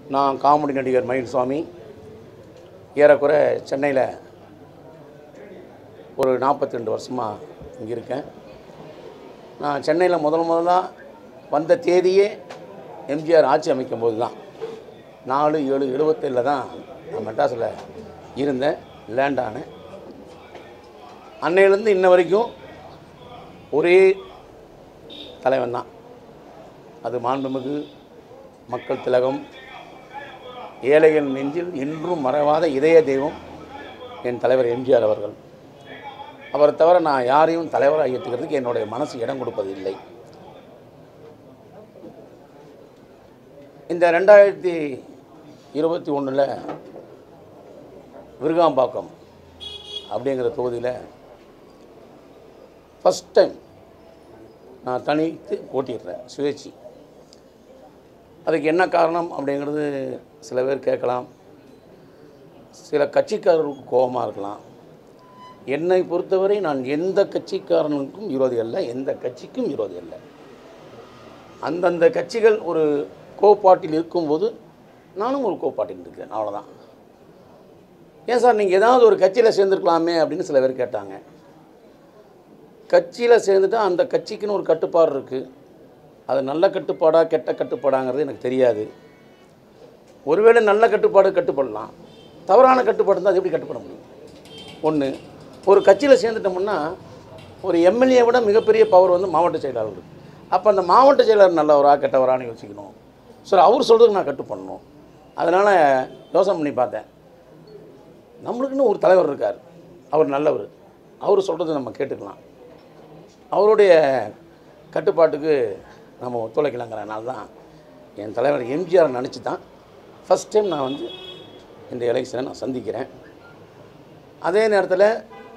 நான் காமெடி நடிகர் மயில்சாமி ஏறக்குறை சென்னையில் ஒரு நாற்பத்தி ரெண்டு வருஷமாக இங்கே இருக்கேன் நான் சென்னையில் முதல் முதலாக வந்த தேதியே எம்ஜிஆர் ஆட்சி அமைக்கும் போது தான் நாலு ஏழு எழுபத்தேழில் தான் நான் மெட்ராஸில் இருந்தேன் லேண்ட் ஆனேன் அன்னையிலேருந்து இன்ன வரைக்கும் ஒரே தலைவன் தான் அது மாண்புமிகு மக்கள் திலகம் ஏழைகள் நெஞ்சில் இன்றும் மறைவாத இதய தெய்வம் என் தலைவர் எம்ஜிஆர் அவர்கள் அவரை தவிர நான் யாரையும் தலைவராக ஏற்றுக்கிறதுக்கு என்னுடைய மனசு இடம் கொடுப்பதில்லை இந்த ரெண்டாயிரத்தி இருபத்தி ஒன்றில் விருகாம்பாக்கம் அப்படிங்கிற தொகுதியில் ஃபஸ்ட் டைம் நான் தனித்து போட்டிடுறேன் சுயேட்சி அதுக்கு என்ன காரணம் அப்படிங்கிறது சில பேர் கேட்கலாம் சில கட்சிக்காரர்களுக்கு கோபமாக இருக்கலாம் என்னை பொறுத்தவரை நான் எந்த கட்சிக்காரனுக்கும் விரோதி அல்ல எந்த கட்சிக்கும் விரோதி அல்ல அந்தந்த கட்சிகள் ஒரு கோப்பாட்டில் இருக்கும்போது நானும் ஒரு கோப்பாட்டில் இருக்கேன் அவ்வளோதான் ஏன் சார் நீங்கள் ஏதாவது ஒரு கட்சியில் சேர்ந்துருக்கலாமே அப்படின்னு சில பேர் கேட்டாங்க கட்சியில் சேர்ந்துட்டா அந்த கட்சிக்குன்னு ஒரு கட்டுப்பாடு இருக்குது அது நல்ல கட்டுப்பாடா கெட்ட கட்டுப்பாடாங்கிறது எனக்கு தெரியாது ஒருவேளை நல்ல கட்டுப்பாடு கட்டுப்படலாம் தவறான கட்டுப்பாடு இருந்தால் அது எப்படி கட்டுப்பட முடியும் ஒன்று ஒரு கட்சியில் சேர்ந்துட்டோம்னா ஒரு எம்எல்ஏ விட மிகப்பெரிய பவர் வந்து மாவட்ட செயலாளர் அப்போ அந்த மாவட்ட செயலாளர் நல்லவரா கெட்டவரான்னு யோசிக்கணும் சரி அவர் சொல்கிறதுக்கு நான் கட்டுப்படணும் அதனால் யோசனை பண்ணி பார்த்தேன் நம்மளுக்குன்னு ஒரு தலைவர் இருக்கார் அவர் நல்லவர் அவர் சொல்கிறத நம்ம கேட்டுக்கலாம் அவருடைய கட்டுப்பாட்டுக்கு நம்ம ஒத்துழைக்கலாங்கிறனால தான் என் தலைவர் எம்ஜிஆர் நினச்சி தான் ஃபஸ்ட் டைம் நான் வந்து இந்த எலெக்ஷனை நான் சந்திக்கிறேன் அதே நேரத்தில்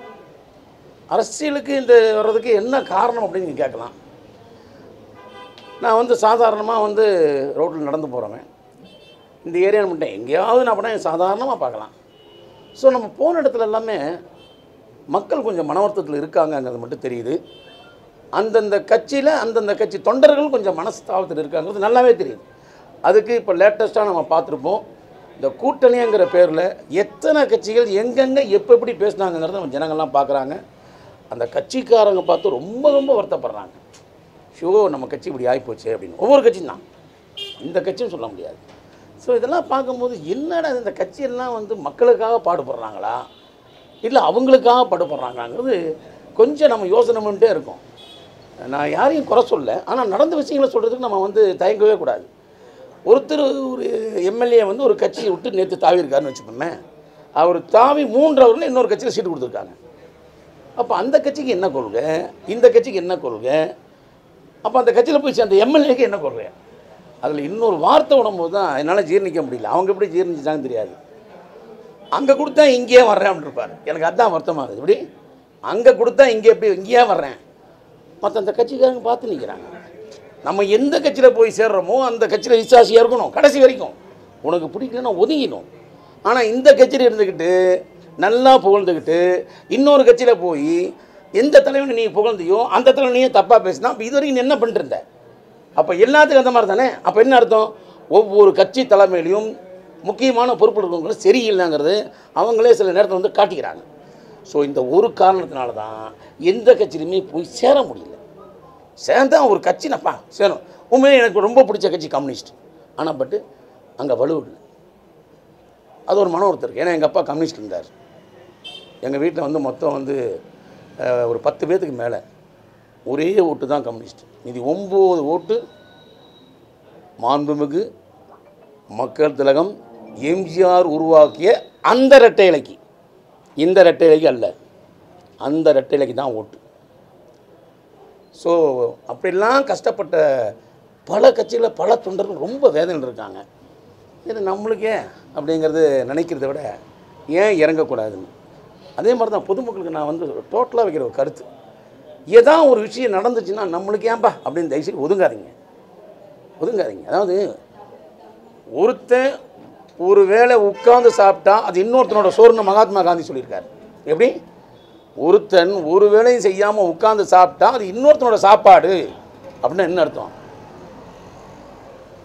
அரசியலுக்கு இந்த வர்றதுக்கு என்ன காரணம் அப்படின்னு நீங்கள் கேட்கலாம் நான் வந்து சாதாரணமாக வந்து ரோட்டில் நடந்து போகிறவன் இந்த ஏரியா மட்டும் எங்கேயாவது நான் பண்ண சாதாரணமாக பார்க்கலாம் ஸோ நம்ம போன இடத்துல எல்லாமே மக்கள் கொஞ்சம் மன வருத்தத்தில் இருக்காங்கங்கிறது மட்டும் தெரியுது அந்தந்த கட்சியில் அந்தந்த கட்சி தொண்டர்கள் கொஞ்சம் மனஸ்தாபத்தில் இருக்காங்கிறது நல்லாவே தெரியுது அதுக்கு இப்போ லேட்டஸ்ட்டாக நம்ம பார்த்துருப்போம் இந்த கூட்டணிங்கிற பேரில் எத்தனை கட்சிகள் எங்கெங்கே எப்போ எப்படி பேசுனாங்கங்கிறத நம்ம ஜனங்கள்லாம் பார்க்குறாங்க அந்த கட்சிக்காரங்க பார்த்து ரொம்ப ரொம்ப வருத்தப்படுறாங்க ஷோ நம்ம கட்சி இப்படி ஆகிப்போச்சு அப்படின்னு ஒவ்வொரு கட்சியும் தான் இந்த கட்சியும் சொல்ல முடியாது ஸோ இதெல்லாம் பார்க்கும்போது என்னடா இந்த கட்சியெல்லாம் வந்து மக்களுக்காக பாடுபடுறாங்களா இல்லை அவங்களுக்காக பாடுபடுறாங்களாங்கிறது கொஞ்சம் நம்ம யோசனை பண்ணிட்டே இருக்கோம் நான் யாரையும் குறை சொல்ல ஆனால் நடந்த விஷயங்களை சொல்கிறதுக்கு நம்ம வந்து தயங்கவே கூடாது ஒருத்தர் ஒரு எம்எல்ஏ வந்து ஒரு கட்சியை விட்டு நேற்று தாவி இருக்காருன்னு வச்சுக்கோமே அவர் தாவி மூன்றவரில் இன்னொரு கட்சியில் சீட்டு கொடுத்துருக்காங்க அப்போ அந்த கட்சிக்கு என்ன கொள்கை இந்த கட்சிக்கு என்ன கொள்கை அப்போ அந்த கட்சியில் போய் சேர்ந்த எம்எல்ஏக்கு என்ன கொள்கை அதில் இன்னொரு வார்த்தை விடும்போது தான் என்னால் ஜீர்ணிக்க முடியல அவங்க எப்படி ஜீர்ணிச்சாங்கன்னு தெரியாது அங்கே கொடுத்தா இங்கேயே வர்றேன் அப்படின்னு இருப்பார் எனக்கு அதுதான் வருத்தமாக இருக்குது இப்படி அங்கே கொடுத்தா இங்கே எப்படி இங்கேயே வர்றேன் மற்ற அந்த கட்சிக்காரங்க பார்த்து நிற்கிறாங்க நம்ம எந்த கட்சியில் போய் சேர்றோமோ அந்த கட்சியில் விசுவாசியாக இருக்கணும் கடைசி வரைக்கும் உனக்கு பிடிக்கலன்னா ஒதுங்கிடும் ஆனால் இந்த கட்சியில் இருந்துக்கிட்டு நல்லா புகழ்ந்துக்கிட்டு இன்னொரு கட்சியில் போய் எந்த தலைவனை நீ புகழ்ந்தியோ அந்த தலைவனையே தப்பாக பேசினா அப்போ இது வரைக்கும் நீ என்ன பண்ணிட்டு இருந்த அப்போ எல்லாத்துக்கும் அந்த மாதிரி தானே அப்போ என்ன அர்த்தம் ஒவ்வொரு கட்சி தலைமையிலையும் முக்கியமான பொறுப்பு இருக்கவங்களும் சரியில்லைங்கிறது அவங்களே சில நேரத்தில் வந்து காட்டிக்கிறாங்க ஸோ இந்த ஒரு காரணத்தினால தான் எந்த கட்சியிலுமே போய் சேர முடியல சேர்ந்தா ஒரு கட்சி நப்பா சேரும் உண்மையிலே எனக்கு ரொம்ப பிடிச்ச கட்சி கம்யூனிஸ்ட் ஆனால் பட்டு அங்கே வலுவில்லை அது ஒரு மன ஒருத்தர் ஏன்னா எங்கள் அப்பா கம்யூனிஸ்ட் இருந்தார் எங்கள் வீட்டில் வந்து மொத்தம் வந்து அஹ், ஒரு பத்து பேர்த்துக்கு மேலே ஒரே ஓட்டு தான் கம்யூனிஸ்ட் மீதி ஒம்பது ஓட்டு மாண்புமிகு மக்கள் திலகம் எம்ஜிஆர் உருவாக்கிய அந்த ரெட்டை இலைக்கு இந்த ரெட்டை இலைக்கு அல்ல அந்த ரெட்டை இலைக்கு தான் ஓட்டு ஸோ அப்படிலாம் கஷ்டப்பட்ட பல கட்சியில் பல தொண்டர்கள் ரொம்ப வேதனையில் இருக்காங்க இது நம்மளுக்கே அப்படிங்கிறது நினைக்கிறத விட ஏன் இறங்கக்கூடாதுன்னு அதே மாதிரி தான் பொதுமக்களுக்கு நான் வந்து டோட்டலாக வைக்கிற ஒரு கருத்து ஏதாவது ஒரு விஷயம் நடந்துச்சுன்னா நம்மளுக்கு ஏன்பா அப்படின்னு தயவுசெய்து ஒதுங்காதீங்க ஒதுங்காதீங்க அதாவது ஒருத்தன் ஒரு வேளை உட்கார்ந்து சாப்பிட்டா அது இன்னொருத்தனோட சோறுன்னு மகாத்மா காந்தி சொல்லியிருக்காரு எப்படி ஒருத்தன் ஒரு வேளையும் செய்யாமல் உட்கார்ந்து சாப்பிட்டா அது இன்னொருத்தனோட சாப்பாடு அப்படின்னு என்ன அர்த்தம்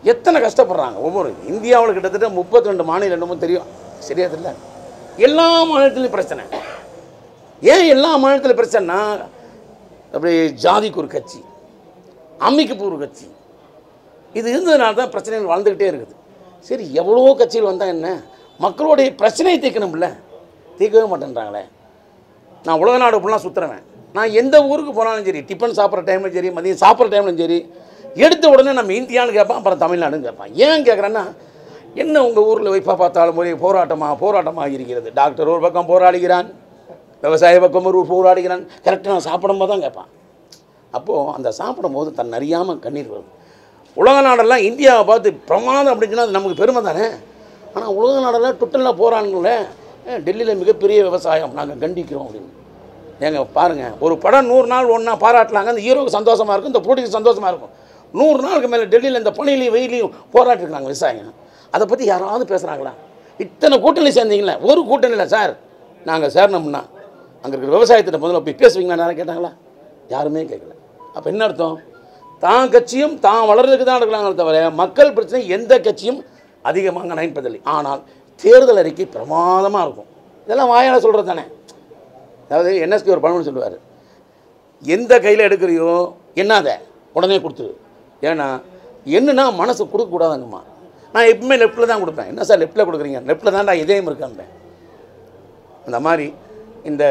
எத்தனை கஷ்டப்படுறாங்க ஒவ்வொரு இந்தியாவில் கிட்டத்தட்ட முப்பத்தி ரெண்டு மாநிலம் என்னமோ தெரியும் சரியா தெரியல எல்லா மாநிலத்திலையும் பிரச்சனை ஏன் எல்லா மாநிலத்திலும் பிரச்சனைனா அப்படி ஜாதிக்கு ஒரு கட்சி அம்மிக்கு ஒரு கட்சி இது இருந்ததுனால தான் பிரச்சனைகள் வளர்ந்துக்கிட்டே இருக்குது சரி எவ்வளோ கட்சிகள் வந்தால் என்ன மக்களுடைய பிரச்சனையை தீர்க்கணும்ல தீர்க்கவே மாட்டேன்றாங்களே நான் உலக நாடு ஃபுல்லாக சுற்றுறேன் நான் எந்த ஊருக்கு போனாலும் சரி டிஃபன் சாப்பிட்ற டைம்லையும் சரி மதியம் சாப்பிட்ற டைம்லையும் சரி எடுத்த உடனே நம்ம இந்தியான்னு கேட்பான் அப்புறம் தமிழ்நாடுன்னு கேட்பான் ஏன் கேட்குறேன்னா என்ன உங்கள் ஊரில் வைப்பா பார்த்தாலும் ஒரே போராட்டமாக போராட்டமாக இருக்கிறது டாக்டர் ஒரு பக்கம் போராடுகிறான் விவசாய பக்கம் ஒரு போராடுகிறான் கரெக்டாக நான் சாப்பிடும்போது தான் கேட்பான் அப்போது அந்த சாப்பிடும்போது தன் அறியாமல் கண்ணீர் வருது உலக நாடெல்லாம் இந்தியாவை பார்த்து பிரமாதம் அப்படின்னு சொன்னா அது நமக்கு பெருமை தானே ஆனால் உலக நாடெல்லாம் டுட்டலில் போகிறானுங்கள டெல்லியில் மிகப்பெரிய விவசாயம் நாங்கள் கண்டிக்கிறோம் அப்படின்னு ஏங்க பாருங்கள் ஒரு படம் நூறு நாள் ஒன்றா பாராட்டலாங்க அந்த ஹீரோவுக்கு சந்தோஷமாக இருக்கும் இந்த போட்டிக்கு சந்தோஷமாக இருக்கும் நூறு நாளுக்கு மேலே டெல்லியில் இந்த பனிலையும் வெயிலையும் போராட்டிருக்காங்க விவசாயிங்க அதை பற்றி யாராவது பேசுகிறாங்களா இத்தனை கூட்டணி சேர்ந்தீங்களே ஒரு கூட்டணி இல்லை சார் நாங்கள் சேரணும்னா அங்கே இருக்கிற விவசாயத்திட்ட முதல்ல போய் பேசுவீங்களா யாரும் கேட்டாங்களா யாருமே கேட்கல அப்போ என்ன அர்த்தம் தான் கட்சியும் தான் வளர்றதுக்கு தான் எடுக்கலாங்களே தவிர மக்கள் பிரச்சனை எந்த கட்சியும் அதிகமாக நினைப்பதில்லை ஆனால் தேர்தல் அறிக்கை பிரமாதமாக இருக்கும் இதெல்லாம் வாயால் சொல்கிறது தானே அதாவது என்எஸ்பி ஒரு பழமொழி சொல்லுவார் எந்த கையில் எடுக்கிறியோ என்னாத உடனே கொடுத்துரு ஏன்னா என்னன்னா மனசு கொடுக்கக்கூடாதுங்கம்மா நான் எப்பவுமே லெஃப்ட்டில் தான் கொடுப்பேன் என்ன சார் லெஃப்ட்டில் கொடுக்குறீங்க லெஃப்ட்டில் தான்டா இதயம் இருக்கேன் அந்த மாதிரி இந்த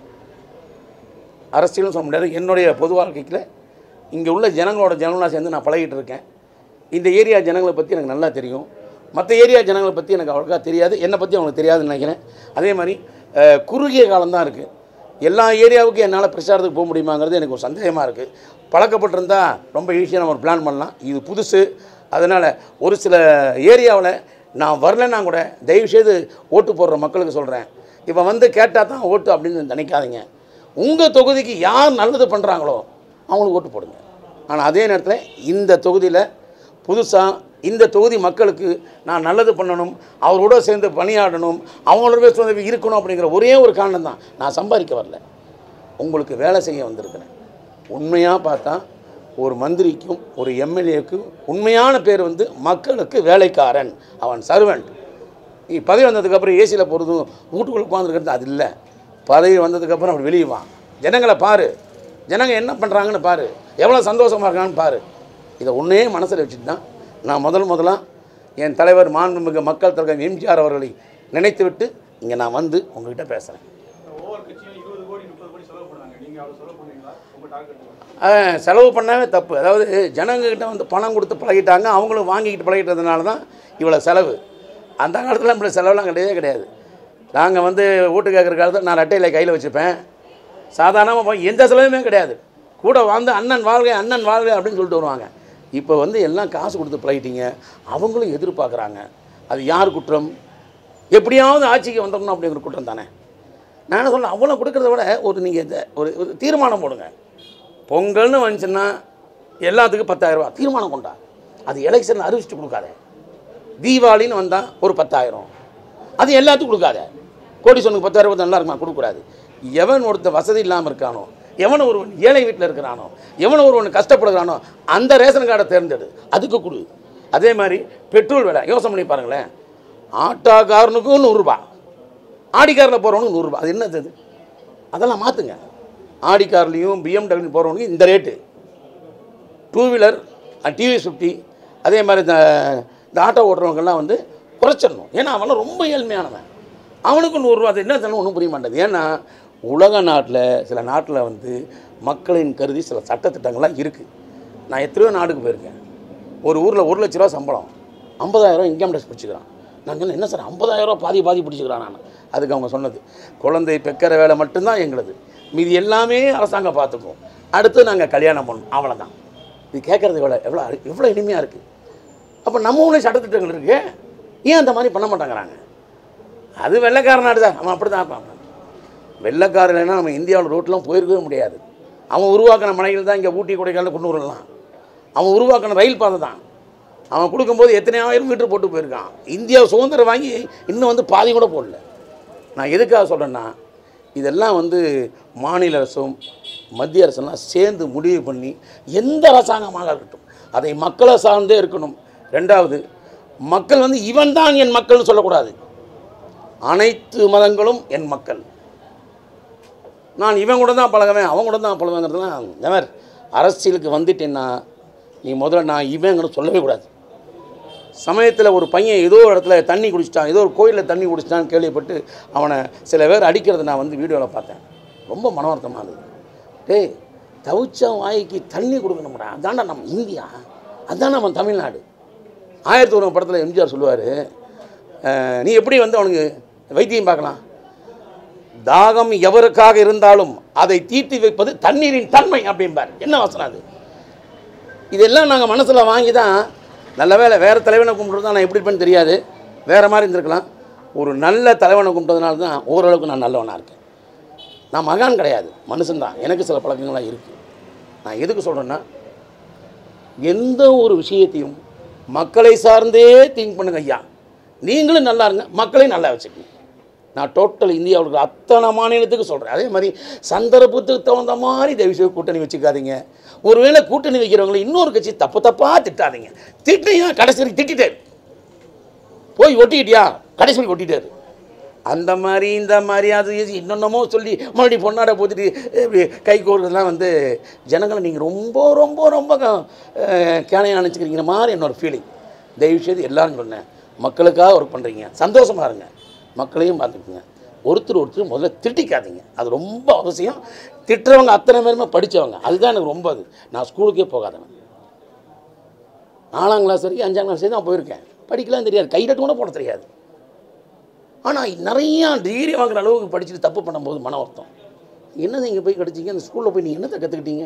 அரசியலும் சொல்ல முடியாது என்னுடைய பொது வாழ்க்கையில் இங்கே உள்ள ஜனங்களோட ஜனங்களாக சேர்ந்து நான் பழகிட்டு இருக்கேன் இந்த ஏரியா ஜனங்களை பற்றி எனக்கு நல்லா தெரியும் மற்ற ஏரியா ஜனங்களை பற்றி எனக்கு அவ்வளோக்கா தெரியாது என்னை பற்றி அவங்களுக்கு தெரியாதுன்னு நினைக்கிறேன் அதே மாதிரி அஹ், குறுகிய காலம்தான் இருக்குது எல்லா ஏரியாவுக்கும் என்னால் பிரச்சாரத்துக்கு போக முடியுமாங்கிறது எனக்கு ஒரு சந்தேகமாக இருக்குது பழக்கப்பட்டிருந்தா ரொம்ப ஈஸியாக நம்ம ஒரு பிளான் பண்ணலாம் இது புதுசு அதனால் ஒரு சில ஏரியாவில் நான் வரலைன்னா கூட தயவுசெய்து ஓட்டு போடுற மக்களுக்கு சொல்கிறேன் இப்போ வந்து கேட்டால் தான் ஓட்டு அப்படின்னு நினைக்காதீங்க உங்கள் தொகுதிக்கு யார் நல்லது பண்ணுறாங்களோ அவங்களுக்கு ஓட்டு போடுங்க ஆனால் அதே நேரத்தில் இந்த தொகுதியில் புதுசாக இந்த தொகுதி மக்களுக்கு நான் நல்லது பண்ணணும் அவரோட சேர்ந்து பணியாடணும் அவங்களோட சேர்ந்து இருக்கணும் அப்படிங்கிற ஒரே ஒரு காரணம் தான் நான் சம்பாதிக்க வரல உங்களுக்கு வேலை செய்ய வந்திருக்கிறேன் உண்மையாக பார்த்தா ஒரு மந்திரிக்கும் ஒரு எம்எல்ஏக்கும் உண்மையான பேர் வந்து மக்களுக்கு வேலைக்காரன் அவன் சர்வெண்ட் நீ பதவி வந்ததுக்கப்புறம் ஏசியில் போகிறதும் வீட்டுக்குள்ளே உட்காந்துருக்கிறது அது இல்லை பதவி வந்ததுக்கப்புறம் அப்படி வெளியே வா ஜனங்களை பாரு ஜனங்க என்ன பண்ணுறாங்கன்னு பாரு எவ்வளோ சந்தோஷமாக இருக்காங்கன்னு பாரு இதை ஒன்றே மனசில் வச்சுட்டு தான் நான் முதல் முதலாக என் தலைவர் மாண்புமிகு மக்கள் தலைவர் எம்ஜிஆர் அவர்களை நினைத்துவிட்டு இங்கே நான் வந்து உங்ககிட்ட பேசுகிறேன் ஒவ்வொரு கட்சியும் இருபது கோடி முப்பது கோடி செலவு பண்ணாங்க நீங்க அவ்வளவு செலவு பண்ணுவீங்களா உங்க டார்கெட் அஹ், செலவு பண்ணவே தப்பு அதாவது ஜனங்கக்கிட்ட வந்து பணம் கொடுத்து பழகிட்டாங்க அவங்களும் வாங்கிக்கிட்டு பழகிட்டதுனால தான் இவ்வளோ செலவு அந்த காலத்தில் நம்மளுக்கு செலவெல்லாம் கிடையவே கிடையாது நாங்கள் வந்து வீட்டு கேட்குற காலத்தில் நான் ரெட்டையில் கையில் வச்சுப்பேன் சாதாரணமாக போய் எந்த செலவுமே கிடையாது கூட வாழ்ந்து அண்ணன் வாழ்க அண்ணன் வாழ்க அப்படின்னு சொல்லிட்டு வருவாங்க இப்போ வந்து எல்லாம் காசு கொடுத்து பழகிட்டீங்க அவங்களும் எதிர்பார்க்குறாங்க அது யார் குற்றம் எப்படியாவது ஆட்சிக்கு வந்துடணும் அப்படிங்கிற குற்றம் தானே நான் என்ன சொல்ல அவ்வளோ கொடுக்கறத விட ஒரு நீங்கள் ஒரு ஒரு தீர்மானம் போடுங்க பொங்கல்னு வந்துச்சுன்னா எல்லாத்துக்கும் பத்தாயிரம் ரூபாய் தீர்மானம் கொண்டா அது எலெக்ஷன் அறிவிச்சுட்டு கொடுக்காத தீபாவளின்னு வந்தால் ஒரு பத்தாயிரம் அது எல்லாத்துக்கும் கொடுக்காத கோடீஸ்வரனுக்கு பத்தாயிரம் ரூபாய் நல்லா இருக்குமா கொடுக்கக்கூடாது எவன் ஒருத்த வசதி இல்லாமல் இருக்கானோ எவன் ஒருவன் ஏழை வீட்டில் இருக்கிறானோ எவன் ஒருவன் கஷ்டப்படுகிறானோ அந்த ரேஷன் கார்டை தேர்ந்தெடு அதுக்கு கொடு அதே மாதிரி பெட்ரோல் விலை யோசனை பண்ணி பாருங்களேன் ஆட்டோக்காரனுக்கும் நூறுரூபா ஆடி காரில் போகிறவனுக்கு நூறுரூபா அது என்னது அது அதெல்லாம் மாற்றுங்க ஆடி கார்லேயும் பிஎம்டபிள்யூ போகிறவனுக்கு இந்த rate two wheeler TVS fifty அதே மாதிரி இந்த இந்த ஆட்டோ ஓட்டுறவங்கெல்லாம் வந்து குறைச்சிடணும் ஏன்னா அவன்லாம் ரொம்ப ஏழ்மையானவன் அவனுக்கு நூறுரூவா அது என்ன தானே ஒன்றும் புரிய மாட்டேது ஏன்னா உலக நாட்டில் சில நாட்டில் வந்து மக்களின் கருதி சில சட்டத்திட்டங்கள்லாம் இருக்குது நான் எத்தனையோ நாடுக்கு போயிருக்கேன் ஒரு ஊரில் ஒரு லட்ச ரூபா சம்பளம் ஐம்பதாயிரம் இன்கம் டேக்ஸ் பிடிச்சிக்கிறான் நான் சொன்னேன் என்ன சார் ஐம்பதாயிரம் பாதி பாதி பிடிச்சிக்கிறான் நான் அதுக்கு அவங்க சொன்னது குழந்தை பெக்கிற வேலை மட்டும்தான் எங்களுது மீதி எல்லாமே அரசாங்கம் பார்த்துக்கும் அடுத்து நாங்கள் கல்யாணம் பண்ணணும் அவ்வளோதான் இது கேட்குறது எவ்வளோ எவ்வளோ எவ்வளோ இனிமையாக இருக்குது அப்போ நம்ம ஊரில் சட்டத்திட்டங்கள் இருக்கு ஏன் அந்த மாதிரி பண்ண மாட்டேங்கிறாங்க அது வெள்ளைக்கார நாடு தான் அவன் அப்படி தான் இருப்பான் வெள்ளைக்காரன் இல்லைன்னா நம்ம இந்தியாவில் ரோட்லாம் போயிருக்கவே முடியாது அவன் உருவாக்கின மனைகள் தான் இங்கே ஊட்டி கொடைக்கானல் கொண்டு வரலாம் அவன் உருவாக்கின ரயில் பாதை தான் அவன் கொடுக்கும்போது எத்தனையாயிரம் மீட்டர் போட்டு போயிருக்கான் இந்தியா சுதந்திரம் வாங்கி இன்னும் வந்து பாதி கூட போடல நான் எதுக்காக சொல்கிறேன்னா இதெல்லாம் வந்து மாநில அரசும் மத்திய அரசெல்லாம் சேர்ந்து முடிவு பண்ணி எந்த அரசாங்கமாக இருக்கட்டும் அதை மக்களை சார்ந்தே இருக்கணும் ரெண்டாவது மக்கள் வந்து இவன் தான் என் மக்கள்னு சொல்லக்கூடாது அனைத்து மதங்களும் என் மக்கள் நான் இவன் கூட தான் பழகுவேன் அவன் கூட தான் பழகுவேங்கிறதுலாம் நெவர் அரசியலுக்கு வந்துட்டேன்னா நீ முதல்ல நான் இவங்கிற சொல்லவே கூடாது சமயத்தில் ஒரு பையன் ஏதோ ஒரு இடத்துல தண்ணி குடிச்சிட்டான் ஏதோ ஒரு கோயிலில் தண்ணி குடிச்சிட்டான்னு கேள்விப்பட்டு அவனை சில பேர் அடிக்கிறத நான் வந்து வீடியோவில் பார்த்தேன் ரொம்ப மன வருத்தமாக இருந்தது டேய் தவிச்ச வாய்க்கு தண்ணி கொடுக்கணும்டா அதான்டா நம்ம இந்தியா அதான் நம்ம தமிழ்நாடு ஆயிரத்தி ஒரு படத்தில் எம்ஜிஆர் சொல்லுவார் நீ எப்படி வந்து அவனுக்கு வைத்தியம் பார்க்கலாம் தாகம் எவருக்காக இருந்தாலும் அதை தீர்த்து வைப்பது தண்ணீரின் தன்மை அப்படிம்பார் என்ன வசனம் அது இதெல்லாம் நாங்கள் மனசில் வாங்கி தான் நல்ல வேளை வேறு தலைவனை கும்பிட்றது தான் நான் எப்படி இருப்பேன்னு தெரியாது வேறு மாதிரி இருந்திருக்கலாம் ஒரு நல்ல தலைவனை கும்பிட்டதுனால தான் ஓரளவுக்கு நான் நல்லவனாக இருக்கேன் நான் மகான் கிடையாது மனுஷன்தான் எனக்கு சில பழக்கங்கள்லாம் இருக்குது நான் எதுக்கு சொல்கிறேன்னா எந்த ஒரு விஷயத்தையும் மக்களை சார்ந்தே திங்க் பண்ணுங்க ஐயா நீங்களும் நல்லா இருங்க மக்களையும் நல்லா வச்சுக்கணும் நான் டோட்டல் இந்தியாவில் இருக்கிற அத்தனை மாநிலத்துக்கு சொல்கிறேன் அதே மாதிரி சந்தர்ப்பத்துக்கு தகுந்த மாதிரி தயவு செய்து கூட்டணி வச்சுக்காதீங்க ஒருவேளை கூட்டணி வைக்கிறவங்களை இன்னொரு கட்சி தப்பு தப்பாக திட்டாதீங்க திட்டினா கடைசி வரைக்கும் திட்டிட்டாரு போய் ஒட்டிக்கிட்டியா கடைசி வரைக்கும் ஒட்டிட்டாரு அந்த மாதிரி இந்த மாதிரி அது இது என்னென்னமோ சொல்லி மறுபடியும் பொன்னாடை போட்டுட்டு இப்படி கை கோர்றதுலாம் வந்து ஜனங்களை நீங்கள் ரொம்ப ரொம்ப ரொம்ப கேனையாக நினச்சிக்கிறீங்கிற மாதிரி என்னோட ஃபீலிங் தயவு செய்து எல்லாரும் சொன்னேன் மக்களுக்காக ஒர்க் பண்ணுறீங்க சந்தோஷமாக இருங்க மக்களையும் பார்த்துக்குங்க ஒருத்தர் ஒருத்தர் முதல்ல திட்டிக்காதீங்க அது ரொம்ப அவசியம் திட்டுறவங்க அத்தனை பேருமே படித்தவங்க அதுதான் எனக்கு ரொம்ப அது நான் ஸ்கூலுக்கே போகாதவன் நாலாம் கிளாஸ் வரைக்கும் அஞ்சாம் கிளாஸ் வரைக்கும் தான் போயிருக்கேன் படிக்கலாம் தெரியாது கையிலட்டு கூட போட தெரியாது ஆனால் நிறையா டிகிரி வாங்குற அளவுக்கு படிச்சுட்டு தப்பு பண்ணும்போது மன வருத்தம் என்னது இங்கே போய் கிடச்சிங்க அந்த ஸ்கூலில் போய் நீங்கள் என்னத்தை கற்றுக்கிட்டீங்க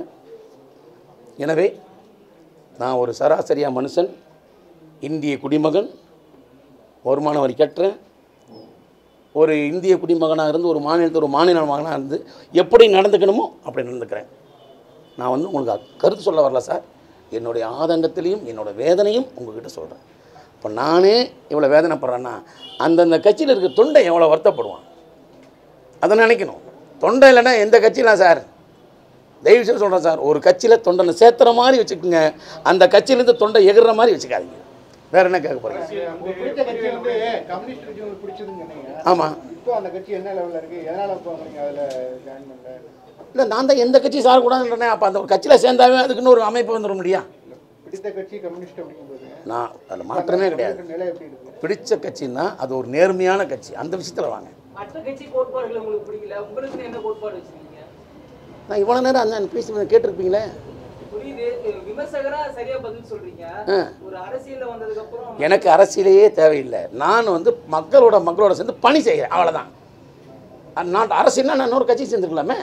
எனவே நான் ஒரு சராசரியாக மனுஷன் இந்திய குடிமகன் வருமான வரி கட்டுறேன் ஒரு இந்திய குடிமகனாக இருந்து ஒரு மாநிலத்தில் ஒரு மாநில மகனாக இருந்து எப்படி நடந்துக்கணுமோ அப்படி நடந்துக்கிறேன் நான் வந்து உங்களுக்கு கருத்து சொல்ல வரல சார் என்னுடைய ஆதங்கத்திலையும் என்னோட வேதனையும் உங்ககிட்ட சொல்கிறேன் இப்போ நானே இவ்வளோ வேதனைப்படுறேன்னா அந்தந்த கட்சியில் இருக்க தொண்டை எவ்வளோ வருத்தப்படுவான் அதை நினைக்கணும் தொண்டை இல்லைன்னா எந்த கட்சியிலாம் சார் தயவு செய்து சொல்கிறேன் சார் ஒரு கட்சியில் தொண்டனை சேர்த்துற மாதிரி வச்சுக்கோங்க அந்த கட்சியிலேருந்து தொண்டை எகிற மாதிரி வச்சுக்காதீங்க வேறு என்ன கேட்க போகிறீங்க உங்களுக்கு பிடிச்ச கட்சி வந்து கம்யூனிஸ்ட் கட்சி உங்களுக்கு பிடிச்சதுன்னு சொன்னீங்க ஆமாம் இப்போ அந்த கட்சி என்ன லெவல்ல இருக்கு எதனால இப்போ நீங்க அதுல ஜாயின் பண்ணல இல்லை நான் தான் எந்த கட்சி சாரக்கூடாதுன்றேன் அப்போ அந்த ஒரு கட்சியில் சேர்ந்தாவே அதுக்குன்னு ஒரு அமைப்பு வந்துடும் இல்லையா பிடித்த கட்சி கம்யூனிஸ்ட் அப்படிங்கும்போது நான் அதில் மாற்றமே கிடையாது உங்களுக்கு நிலை எப்படி இருக்கு பிடிச்ச கட்சின்னா அது ஒரு நேர்மையான கட்சி அந்த விஷயத்தில் வாங்க மற்ற கட்சி கோட்பாடுகள் உங்களுக்கு பிடிக்கல உங்களுக்கு என்ன கோட்பாடு வச்சிருக்கீங்க நான் இவ்வளோ நேரம் அந்த பேசி கேட்டிருப்பீங்களே புரியுது விமர்சகரா சரியா பதில் சொல்றீங்க ஆ. ஒரு அரசியல்ல வந்ததுக்கு அப்புறம் எனக்கு அரசியலையே தேவையில்லை நான் வந்து மக்களோட மக்களோட சேர்ந்து பணி செய்கிறேன் அவ்வளோதான் நான் அரசியல்னா நான் இன்னொரு கட்சி சேர்ந்துருக்கலாமே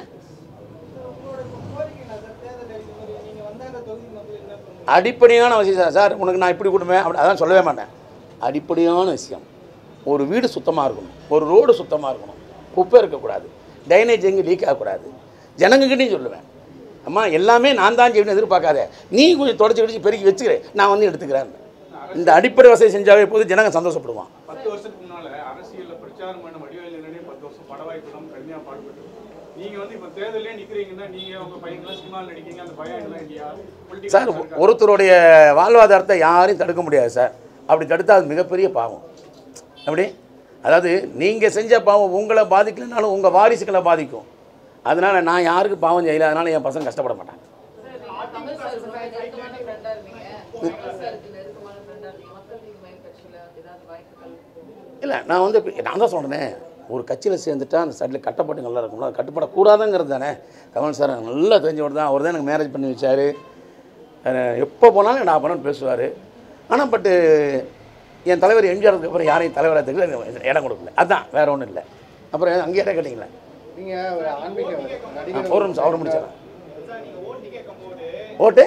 அடிப்படையான விஷயம் சார் சார் உனக்கு நான் இப்படி கொடுப்பேன் அப்படி அதான் சொல்லவே மாட்டேன் அடிப்படையான விஷயம் ஒரு வீடு சுத்தமாக இருக்கணும் ஒரு ரோடு சுத்தமாக இருக்கணும் குப்பை இருக்கக்கூடாது டைனேஜ் எங்கே லீக் ஆகக்கூடாது ஜனங்ககிட்டையும் சொல்லுவேன் அம்மா எல்லாமே நான் தான் செய்யணும் எதிர்பார்க்காத நீ கொஞ்சம் தொடச்சி கிடச்சி பெருக்கி வச்சுக்கிறேன் நான் வந்து எடுத்துக்கிறேன் இந்த அடிப்படை வசதி செஞ்சாவே போது ஜனங்க சந்தோஷப்படுவான் பத்து வருஷத்துக்கு முன்னால அரசியல்ல பிரச்சாரம் பண்ண வடிவேல் இல்லைனே பத்து வருஷம் பட வாய்ப்பு இல்லாம கடுமையா பாடுபட்டு நீங்க வந்து இப்ப தேர்தலே நிக்கிறீங்கன்னா நீங்க உங்க பையன்லாம் சினிமாவில் நடிக்கீங்க அந்த பயம் எல்லாம் இல்லையா சார் Political ஒருத்தருடைய வாழ்வாதாரத்தை யாரையும் தடுக்க முடியாது சார் அப்படி தடுத்தா அது மிகப்பெரிய பாவம் அப்படி அதாவது நீங்கள் செஞ்ச பாவம் உங்களை பாதிக்கலைனாலும் உங்கள் வாரிசுகளை பாதிக்கும் அதனால் நான் யாருக்கு பாவம் செய்யல அதனால் என் பசங்க கஷ்டப்பட மாட்டாங்க தமிழ் சாருக்கு நெருக்கமான ஃப்ரெண்டா இருந்தீங்க தமிழ் சாருக்கு நெருக்கமான ஃப்ரெண்டா இருந்தீங்க மக்கள் நீங்க மயில் கட்சியில ஏதாவது வாய்ப்புகள் இல்லை நான் வந்து இப்ப- நான் தான் சொல்கிறேனே ஒரு கட்சியில் சேர்ந்துட்டா அந்த சைடில் கட்டப்பட்டு நல்லா இருக்கும்ல அது கட்டுப்படக்கூடாதுங்கிறது தானே கமல் சார் எனக்கு நல்லா தெரிஞ்சவர் தான் அவர் தான் எனக்கு மேரேஜ் பண்ணி வச்சார் எப்போ போனாலும் நான் பண்ணு பேசுவார் ஆனால் பட்டு என் தலைவர் எம்ஜிஆருக்கு அப்புறம் யாரையும் தலைவராக இடம் கொடுக்கல அதான் வேற ஒன்றும் இல்லை அப்புறம் அங்கேயே இடம் கேட்டிங்களே நீங்க ஒரு ஆன்மீக நடிகர் ஒரு நிமிஷம் அவர் முடிச்சிடலாம் ஓட்டு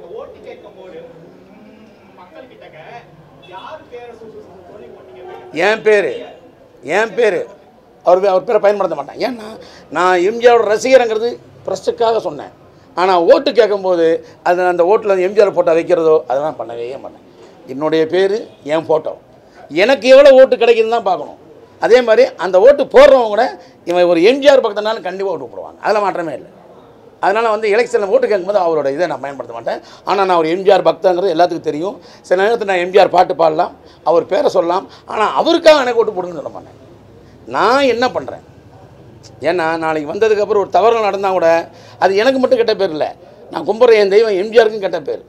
என் பேர் என் பேர் அவர் பே- அவர் பேரை பயன்படுத்த மாட்டேன் ஏன்னா நான் எம்ஜிஆரோட ரசிகருங்கிறது ப்ரெஸ்ட்டுக்காக சொன்னேன் ஆனால் ஓட்டு கேட்கும்போது அது அந்த ஓட்டில் எம்ஜிஆர் ஃபோட்டோ வைக்கிறதோ அதெல்லாம் பண்ணவே மாட்டேன் என்னுடைய பேர் என் ஃபோட்டோ எனக்கு எவ்வளோ ஓட்டு கிடைக்குதுன்னு தான் பார்க்கணும் அதே மாதிரி அந்த ஓட்டு போடுறவங்க கூட இவன் ஒரு எம்ஜிஆர் பக்கத்தினாலும் கண்டிப்பாக ஓட்டு போடுவாங்க அதில் மாற்றமே இல்லை அதனால் வந்து எலெக்ஷனில் ஓட்டு கேட்கும்போது அவரோட இதை நான் பயன்படுத்த மாட்டேன் ஆனால் நான் ஒரு எம்ஜிஆர் பக்தங்கிறது எல்லாத்துக்கும் தெரியும் சில நேரத்தில் நான் எம்ஜிஆர் பாட்டு பாடலாம் அவர் பேரை சொல்லலாம் ஆனால் அவருக்காக எனக்கு ஓட்டு போடுங்கன்னு சொல்ல மாட்டேன் நான் என்ன பண்ணுறேன் ஏன்னா நாளைக்கு வந்ததுக்கப்புறம் ஒரு தவறுகள் நடந்தால் கூட அது எனக்கு மட்டும் கெட்ட பேர் இல்லை நான் கும்பிட்ற என் தெய்வம் எம்ஜிஆருக்கும் கெட்ட பேர்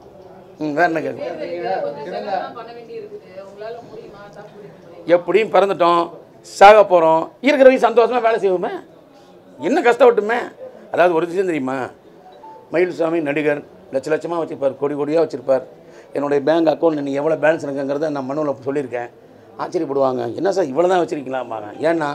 ம் வேறு என்ன கேட்கும் தேர்தலுக்கு கொஞ்சம் செலவெல்லாம் பண்ண வேண்டி இருக்குது உங்களால முடியுமா தாக்கு பிடிக்க முடியுமா எப்படியும் பிறந்துட்டோம் சாக போகிறோம் இருக்கிற வரைக்கும் சந்தோஷமாக வேலை செய்வோமே என்ன கஷ்டப்பட்டுமே அதாவது ஒரு விஷயம் தெரியுமா மயில்சாமி நடிகர் லட்ச லட்சமாக வச்சுருப்பார் கோடி கோடியாக வச்சுருப்பார் என்னுடைய பேங்க் அக்கௌண்ட் நீங்கள் எவ்வளோ பேலன்ஸ் இருக்குங்கிறத நான் மனுவில் சொல்லியிருக்கேன் ஆச்சரியப்படுவாங்க என்ன சார் இவ்வளோ தான் வச்சுருக்கீங்களாம்பாங்க ஏன்னா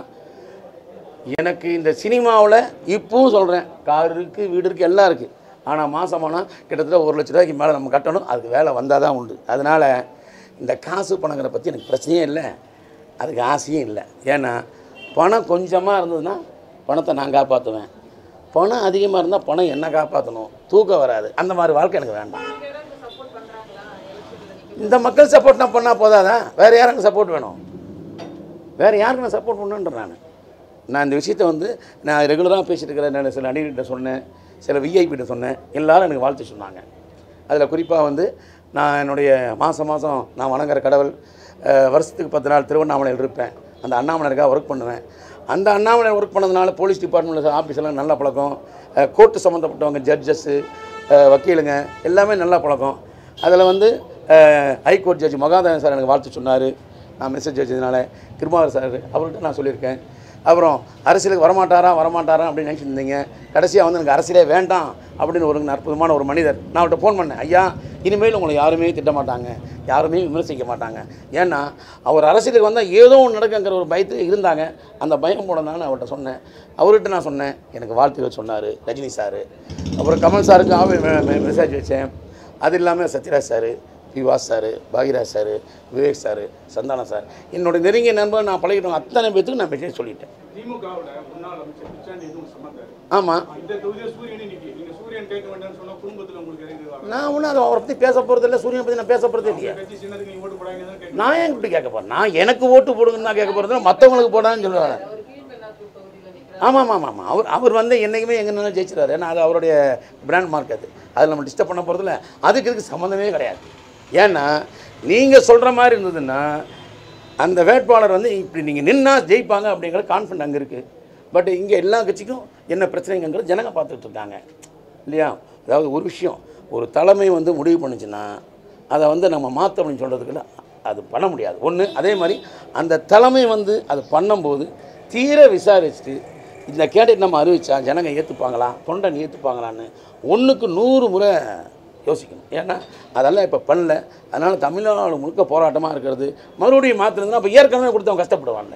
எனக்கு இந்த சினிமாவில் இப்பவும் சொல்கிறேன் கார் இருக்குது வீடு இருக்குது எல்லாம் இருக்குது ஆனால் மாதமானால் கிட்டத்தட்ட ஒரு லட்ச ரூபாய்க்கு மேலே நம்ம கட்டணும் அதுக்கு வேலை வந்தால் தான் உண்டு அதனால் இந்த காசு பணங்கிற பற்றி எனக்கு பிரச்சனையே இல்லை அதுக்கு ஆசையும் இல்லை ஏன்னா பணம் கொஞ்சமாக இருந்ததுன்னா பணத்தை நான் காப்பாற்றுவேன் பணம் அதிகமாக இருந்தால் பணம் என்ன காப்பாற்றணும் தூக்கம் வராது அந்த மாதிரி வாழ்க்கை எனக்கு வேண்டாம் நீங்க யாராவது சப்போர்ட் பண்றாங்களா எலெக்ஷன்ல நீங்க இந்த மக்கள் சப்போர்ட் நான் பண்ணால் போதாதா வேறு யாருக்கு சப்போர்ட் வேணும் வேறு யாருக்கு நான் சப்போர்ட் பண்ணுன்றேன் நான் நான் இந்த விஷயத்தை வந்து நான் ரெகுலராக பேசிட்டு இருக்கிறேன் நான் சில நடிகர்கிட்ட சொன்னேன் சில விஐபிகிட்ட சொன்னேன் எல்லாரும் எனக்கு வாழ்த்து சொன்னாங்க அதில் குறிப்பாக வந்து நான் என்னுடைய மாதம் மாதம் நான் வணங்குற கடவுள் அஹ், வருஷத்துக்கு பத்து நாள் திருவண்ணாமலையில் இருப்பேன் அந்த அண்ணாமலைக்காக ஒர்க் பண்ணுவேன் அந்த அண்ணாமலை ஒர்க் பண்ணதுனால போலீஸ் டிபார்ட்மெண்ட்டில் ஆஃபீஸெல்லாம் நல்ல பழக்கம் கோர்ட்டு சம்மந்தப்பட்டவங்க ஜட்ஜஸ்ஸு வக்கீலுங்க எல்லாமே நல்ல பழக்கம் அதில் வந்து ஹைகோர்ட் ஜட்ஜ் மகாதேவன் சார் எனக்கு வாழ்த்து சொன்னார் நான் மெசேஜ் வச்சதுனால திருமாவளர் சார் அவர்கிட்ட நான் சொல்லியிருக்கேன் அப்புறம் அரசியலுக்கு வரமாட்டாரா வரமாட்டாரா அப்படின்னு நினச்சிட்டு இருந்தீங்க கடைசியாக வந்து எனக்கு அரசியலே வேண்டாம் அப்படின்னு ஒரு அற்புதமான ஒரு மனிதர் நான் அவர்கிட்ட ஃபோன் பண்ணேன் ஐயா இனிமேல் உங்களை யாருமே திட்ட மாட்டாங்க யாருமே விமர்சிக்க மாட்டாங்க ஏன்னா அவர் அரசியலுக்கு வந்தால் ஏதோ ஒன்று நடக்குங்கிற ஒரு பயத்தில் இருந்தாங்க அந்த பயம் போனதான்னு அவர்கிட்ட சொன்னேன் அவர்கிட்ட நான் சொன்னேன் எனக்கு வாழ்த்துக்கள் சொன்னார் ரஜினி சார் அப்புறம் கமல் சாருக்கு ஆவே மெசேஜ் வச்சேன் அது இல்லாமல் சத்யராஜ் சார் பிவாஸ் sir Bhagyaraj sir Vivek sir Santhanam sir என்னோட நெருங்கிய நண்பர் நான் பழகிட்டவங்க அத்தனை பேத்துக்கு நான் மெசேஜ் சொல்லிட்டேன் திமுகவோட முன்னாள் அமைச்சர் பிச்சாண்டி எதுவும் சம்மந்தாரு ஆமாம் இந்த தொகுதியை சூரியனே நிக்கி நீங்க சூரியன் கேட்க வேண்டாம்னு சொன்னா குடும்பத்துல உங்களுக்கு எதுக்கு வாங்க நான் ஒன்றும் அதை அவரை பற்றி பேச போகிறது இல்லை சூரியனை பற்றி நான் பேச போகிறதே இல்லையா கட்சி சின்னதுக்கு நீங்க ஓட்டு போடாங்கன்னு கேட்க நான் ஏன் இப்படி கேட்க போகிறேன் நான் எனக்கு ஓட்டு போடுங்கன்னு தான் கேட்க போகிறது மற்றவங்களுக்கு போடான்னு சொல்லுவேன் அவர் கீழ்பெண்ணாத்தூர் தொகுதியில நிக்கிறார் ஆமாம் ஆமாம் ஆமாம் அவர் அவர் வந்து என்றைக்குமே எங்கே நின்று ஜெயிச்சிடாரு ஏன்னா அது அவருடைய பிராண்ட் மார்க் அது அதில் நம்ம டிஸ்டர்ப் பண்ண போகிறதில்ல அதுக்கு இதுக்கு சம்மந்தமே கிடையாது ஏன்னா நீங்கள் சொல்கிற மாதிரி இருந்ததுன்னா அந்த வேட்பாளர் வந்து இப்படி நீங்கள் நின்னா ஜெயிப்பாங்க அப்படிங்கிற கான்ஃபிடன்ட் அங்கே இருக்குது பட் இங்கே எல்லா கட்சிக்கும் என்ன பிரச்சனைங்கிறது ஜனங்க பார்த்துட்டு இருக்காங்க இல்லையா அதாவது ஒரு விஷயம் ஒரு தலைமை வந்து முடிவு பண்ணுச்சுன்னா அதை வந்து நம்ம மாற்ற அப்படின்னு சொல்கிறதுக்குள்ள அது பண்ண முடியாது ஒன்று அதே மாதிரி அந்த தலைமை வந்து அது பண்ணும்போது தீர விசாரிச்சுட்டு இந்த கேண்டேட் நம்ம அறிவிச்சா ஜனங்க ஏற்றுப்பாங்களா தொண்டன் ஏற்றுப்பாங்களான்னு ஒன்றுக்கு நூறு முறை யோசிக்கணும் ஏன்னா அதெல்லாம் இப்போ பண்ணல அதனால் தமிழ்நாடு முழுக்க போராட்டமாக இருக்கிறது மறுபடியும் மாற்றுறதுன்னா அப்போ ஏற்கனவே கொடுத்தவங்க கஷ்டப்படுவாங்க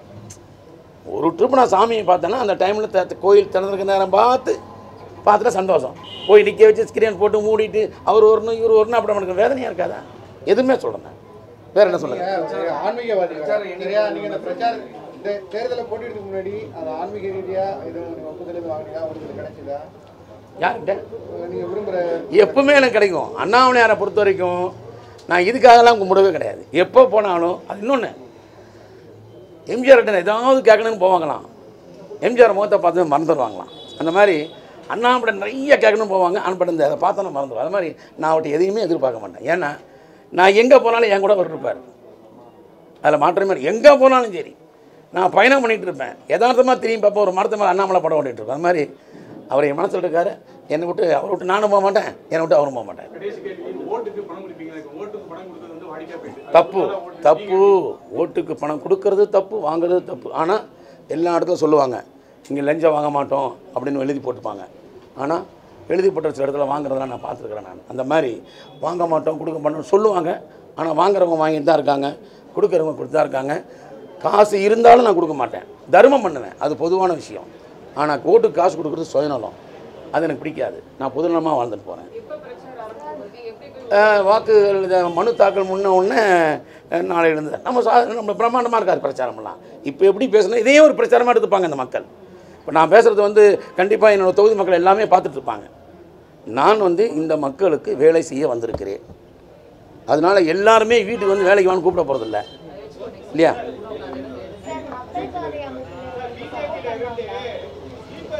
ஒரு ட்ரிப் நான் சாமியை பார்த்தேன்னா அந்த டைமில் த கோயில் திறந்திருக்க நேரம் பார்த்து பார்த்துட்டு சந்தோஷம் போய் நிற்க வச்சு ஸ்க்ரீன் போட்டு மூடிட்டு அவர் வரணும் இவர் வரணும் அப்படி நமக்கு வேதனையாக இருக்காதா எதுவுமே சொல்கிறேன் வேறு என்ன சொல்லுங்க நீங்க ஒரு ஆன்மீகவாதி சரியா நீங்க இந்த பிரச்சார இந்த தேர்தலை போட்டியிடறதுக்கு முன்னாடி அது ஆன்மீக ரீதியா எதுவும் நீங்க ஒப்புதல் எதுவும் வாங்கினீங்களா உங்களுக்கு கிடைச்சதா யார்கிட்ட நீங்க விரும்புற எப்பவுமே எனக்கு கிடைக்கும் அண்ணாமலையாரை பொறுத்த வரைக்கும் நான் இதுக்காகலாம் கும்பிடவே கிடையாது எப்போ போனாலும் அது இன்னொன்று எம்ஜிஆர்கிட்ட ஏதாவது கேட்கணும்னு போவாங்களாம் எம்ஜிஆர் முகத்தை பார்த்து மறந்துடுவாங்களாம் அந்த மாதிரி அண்ணாமலை நிறைய கேட்கணும்னு போவாங்க அனுப்பிட்டு இந்த அதை பார்த்தோன்னா மறந்துடுவோம் அது மாதிரி நான் அவர்கிட்ட எதையுமே எதிர்பார்க்க மாட்டேன் ஏன்னா நான் எங்கே போனாலும் என் கூட அவர் இருப்பார் அதில் மாற்றமே இல்லை. எங்கே போனாலும் சரி நான் பயணம் பண்ணிகிட்டு இருப்பேன் யதார்த்தமாக திரும்பி பார்ப்போம் ஒரு மரத்து மேலே அண்ணாமலை படம் ஓட்டிகிட்டு இருப்பேன் அது மாதிரி அவர் என் மனசில் இருக்காரு என்னை விட்டு அவரை விட்டு நானும் போக மாட்டேன் என்னை விட்டு அவரும் போக மாட்டேன் கடைசி கேள்வி ஓட்டுக்கு பணம் கொடுப்பீங்க எனக்கு ஓட்டுக்கு பணம் கொடுத்தது வந்து வாடிக்கை போயிட்டு தப்பு தப்பு ஓட்டுக்கு பணம் கொடுக்கறது தப்பு வாங்குறது தப்பு ஆனால் எல்லா இடத்துல சொல்லுவாங்க இங்கே லஞ்சம் வாங்க மாட்டோம் அப்படின்னு எழுதி போட்டுப்பாங்க ஆனால் எழுதி போட்ட சில இடத்துல வாங்குறதெல்லாம் நான் பார்த்துருக்குறேன் நான் அந்த மாதிரி வாங்க மாட்டோம் கொடுக்க மாட்டோம் சொல்லுவாங்க ஆனால் வாங்குறவங்க வாங்கிட்டு தான் இருக்காங்க கொடுக்குறவங்க கொடுத்து தான் இருக்காங்க காசு இருந்தாலும் நான் கொடுக்க மாட்டேன் தர்மம் பண்ணுவேன் அது பொதுவான விஷயம் ஆனால் ஓட்டுக்கு காசு கொடுக்குறது சுயநலம் அது எனக்கு பிடிக்காது நான் பொதுநலமாக வாழ்ந்துட்டு போகிறேன் எப்ப பிரச்சாரம் ஆரம்பிச்சிருக்கீங்க எப்படி போய் அஹ் வாக்குகள் இத மனு தாக்கல் முன்ன உடனே அஹ் நாளையிலிருந்து நம்ம சா நம்ம பிரம்மாண்டமாக இருக்காது பிரச்சாரம்லாம் இப்போ எப்படி பேசணும் இதே ஒரு பிரச்சாரமாக எடுத்துப்பாங்க இந்த மக்கள் இப்போ நான் பேசுகிறது வந்து கண்டிப்பாக என்னோட தொகுதி மக்கள் எல்லாமே பார்த்துட்டு இருப்பாங்க நான் வந்து இந்த மக்களுக்கு வேலை செய்ய வந்திருக்கிறேன் அதனால எல்லாருமே வீட்டுக்கு வந்து வேலைக்கு வான்னு கூப்பிட போகிறதில்ல இல்லையா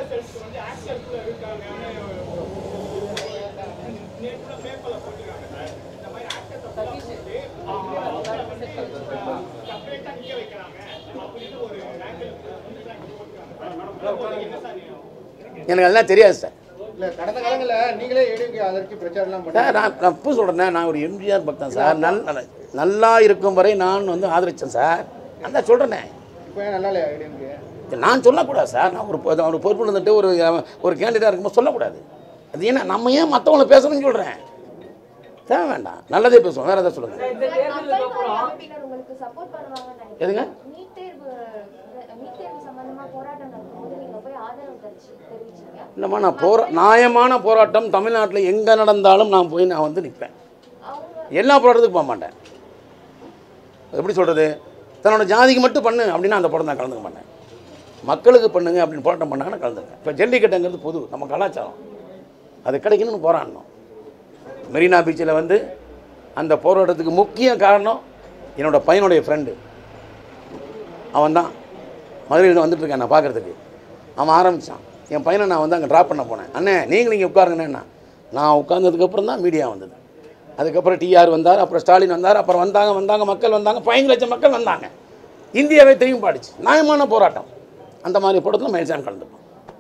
எனக்கு அதெல்லாம் தெரியாது சார் இல்ல கடந்த காலங்கள்ல நீங்களே ஏடிஎம்கே ஆதரிச்சு பிரச்சாரம் எல்லாம் சார் பண்ணி நான் நான் இப்போ சொல்கிறேன் நான் ஒரு எம்ஜிஆர் பக்தன் சார் நல் நல்லா இருக்கும் வரை நான் வந்து ஆதரித்தேன் சார் நான் சொல்கிறேனே இப்போ ஏன் நல்லா இல்லையா ஏடிஎம்கே நான் சொல்லக்கூடாது சார் நான் ஒரு பொ- ஒரு பொறுப்பு இருந்துட்டு ஒரு ஒரு கேண்டிடேட் இருக்கும்போது சொல்லக்கூடாது அது ஏன்னா நம்ம ஏன் மற்றவங்கள பேசணும்னு சொல்கிறேன் தேவை வேண்டாம் நல்லதே பேசுவோம் வேறு எதாவது சொல்லுங்கள் இந்த தேர்தலுக்கு அப்புறம் அமைப்பினர் உங்களுக்கு சப்போர்ட் பண்ணுவாங்கன்னு எதுங்க? நினைக்கிறேன் நீட் தேர்வு நீட் தேர்வு சம்பந்தமா போராட்டம் நடக்கும்போது நீங்க போய் ஆதரவு தெரிவிச்சு தெரிவிச்சீங்க இல்லைம்மா நான் போரா நியாயமான போராட்டம் தமிழ்நாட்டில் எங்கே நடந்தாலும் நான் போய் நான் வந்து நிற்பேன் அவங்க எல்லா போராட்டத்துக்கும் போக மாட்டேன் எப்படி சொல்கிறது தன்னோட ஜாதிக்கு மட்டும் பண்ணு அப்படின்னா அந்த போராட்டம் நான் கலந்துக்க மாட்டேன் மக்களுக்கு பண்ணுங்க அப்படின்னு போராட்டம் பண்ணாங்கன்னா கலந்துருக்கேன் இப்போ ஜல்லிக்கட்டுங்கிறது பொது நம்ம கலாச்சாரம் அது கிடைக்கணும்னு போராடணும் மெரினா பீச்சில் வந்து அந்த போராட்டத்துக்கு முக்கிய காரணம் என்னோட பையனுடைய ஃப்ரெண்டு அவன் தான் மதுரையில் வந்துட்டு இருக்கேன் நான் பார்க்குறதுக்கு அவன் ஆரம்பித்தான் என் பையனை நான் வந்து அங்கே ட்ராப் பண்ண போனேன் அண்ணே நீங்கள் இங்கே உட்காருங்கண்ணே நான் உட்கார்ந்ததுக்கப்புறம் தான் மீடியா வந்தது அதுக்கப்புறம் டிஆர் வந்தார் அப்புறம் ஸ்டாலின் வந்தார் அப்புறம் வந்தாங்க வந்தாங்க மக்கள் வந்தாங்க பதினஞ்சு லட்சம் மக்கள் வந்தாங்க இந்தியாவே திரும்பி பாடிச்சு நியாயமான போராட்டம் அந்த மாதிரி போராட்டத்தில் மயில்சாமி கலந்துப்போம்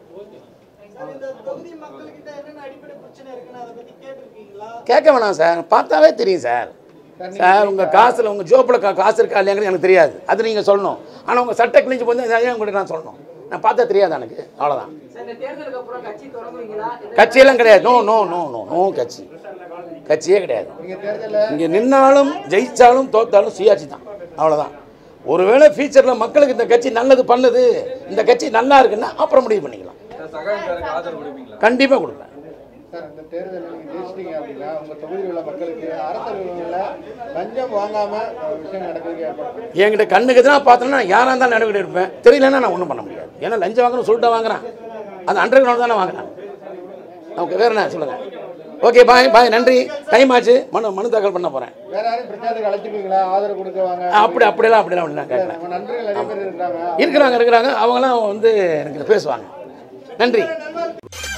கேட்க வேணாம் சார் பார்த்தாவே தெரியும் சார் சார் உங்கள் காசில் உங்கள் ஜோப்பில் கா காசு இருக்கா இல்லையாங்கிறது எனக்கு தெரியாது அது நீங்கள் சொல்லணும் ஆனால் உங்கள் சட்டை கிழிஞ்சு போது ஏன் உங்கள்கிட்ட நான் சொல்லணும் நான் பார்த்தா தெரியாது எனக்கு அவ்வளோதான் சார், இந்த தேர்தலுக்கு அப்புறம் கட்சி தொடங்குவீங்களா இல்ல கட்சியெல்லாம் கிடையாது no no no no no கட்சி கட்சியே கிடையாது நீங்க தேர்தல்ல இங்கே நின்னாலும் ஜெயிச்சாலும் தோத்தாலும் சுயாட்சி தான் அவ்வளோதான் ஒருவேளை ஃபியூச்சரில் மக்களுக்கு இந்த கட்சி நல்லது பண்ணுது இந்த கட்சி நல்லா இருக்குன்னா அப்புறம் முடிவு பண்ணிக்கலாம் கண்டிப்பாக கொடுப்பேன் சார் இந்த தேர்தலில் நீங்க ஜெயிச்சிட்டீங்க அப்படின்னா உங்க தொகுதியில் உள்ள மக்களுக்கு அரசு அலுவலகங்களில் லஞ்சம் வாங்காம ஒரு விஷயம் நடக்கிறதுக்கு ஏற்பாடு பண்ணுங்க. என்கிட்ட கண்ணுக்கு எதிராக பார்த்தோன்னா யாராக இருந்தாலும் நடவடிக்கை எடுப்பேன் தெரியலன்னா நான் ஒன்றும் பண்ண முடியாது ஏன்னா லஞ்சம் வாங்கணும் சொல்லிட்டு வாங்குறான் அது அண்டர் கிரவுண்ட் தானே வாங்குறான் நமக்கு வேறு என்ன சொல்லுங்கள் ஓகே பாய் பாய் நன்றி டைம் ஆச்சு மனு மனு தாக்கல் பண்ண போகிறேன் வேற யாரும் பிரச்சாரத்துக்கு அழைச்சிருக்கீங்களா ஆதரவு கொடுக்க வாங்க அப்படி அப்படியெல்லாம் அப்படியெல்லாம் ஒன்றும் நான் கேட்கல நம்ம நண்பர்கள் நிறைய பேர் இருக்காங்க இருக்கிறாங்க இருக்கிறாங்க அவங்களாம் வந்து எனக்கு பேசுவாங்க நன்றி